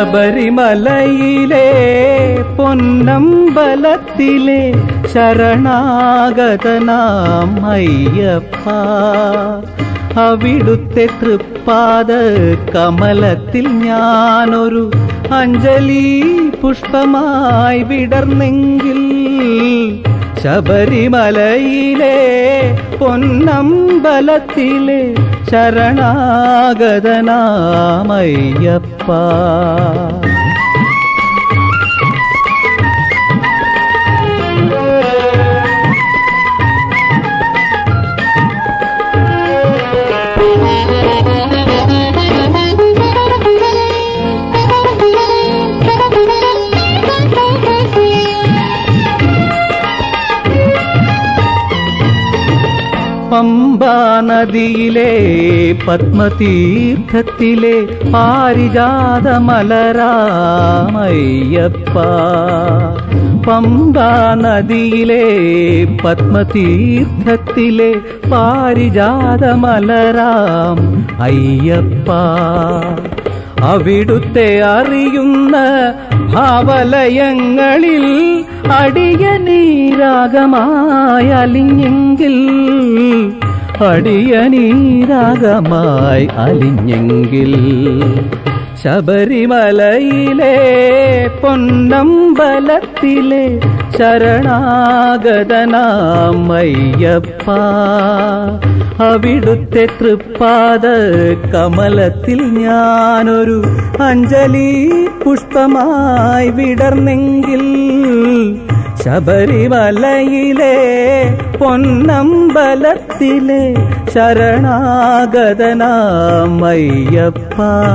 ശബരിമലയിലെ പൊന്നമ്പലത്തിലെ ശരണാഗതനാം അയ്യപ്പ അവിടുത്തെ തൃപ്പാദ കമലത്തിൽ ഞാനൊരു അഞ്ജലി പുഷ്പമായി വിടർന്നെങ്കിൽ ശബരിമലയിലെ പൊന്നമ്പലത്തിലെ ശരണാഗതനാമയ്യപ്പ പമ്പാ നദിയിലെ പത്മതീർത്ഥത്തിലെ പാരിജാത മലരാമയ്യപ്പ പമ്പാ നദിയിലെ പത്മതീർത്ഥത്തിലെ പാരിജാത മലരാം അയ്യപ്പ അവിടുത്തെ അറിയുന്ന ഭാവലയങ്ങളിൽ അടിയനീരാഗമായി അലിഞ്ഞെങ്കിൽ അടിയനീരാഗമായി അലിഞ്ഞെങ്കിൽ ശബരിമലയിലെ പൊന്നമ്പലത്തിലെ ശരണാഗതനാമയ്യപ്പ അവിടുത്തെ തൃപ്പാദ കമലത്തിൽ ഞാനൊരു അഞ്ജലി പുഷ്പമായി വിടർന്നെങ്കിൽ ശബരിമലയിലെ പൊന്നമ്പലത്തിലെ ശരണാഗതനാമയ്യപ്പ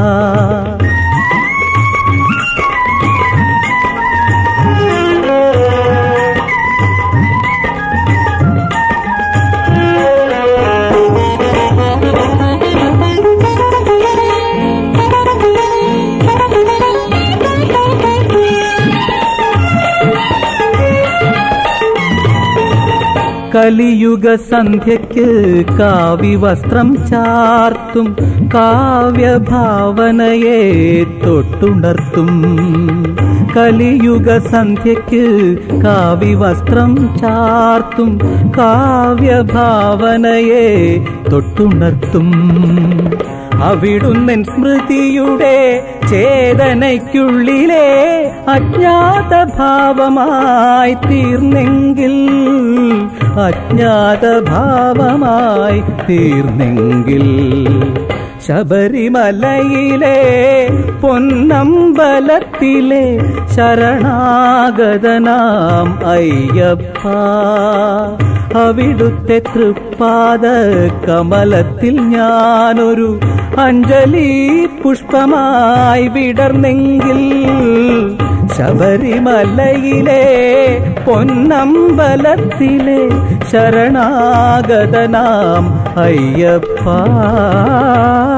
കലിയുഗ സന്ധ്യയ്ക്ക് കാവി വസ്ത്രം ചാർത്തും കാവ്യഭാവനയെ തൊട്ടുണർത്തും കലിയുഗ സന്ധ്യയ്ക്ക് കാവി വസ്ത്രം ചാർത്തും കാവ്യഭാവനയെ തൊട്ടുണർത്തും അവിടുന്നൻ സ്മൃതിയുടെ ചേതനയ്ക്കുള്ളിലെ അജ്ഞാത ഭാവമായി തീർന്നെങ്കിൽ അജ്ഞാത ഭാവമായി തീർന്നെങ്കിൽ ശബരിമലയിലെ പൊന്നമ്പലത്തിലെ ശരണാഗതനാം അയ്യപ്പ അവിടുത്തെ തൃപ്പാദ കമലത്തിൽ ഞാനൊരു അഞ്ജലി പുഷ്പമായി വിടർന്നെങ്കിൽ ശബരിമലയിലെ പൊന്നമ്പലത്തിലെ ശരണാഗതനാം അയ്യപ്പ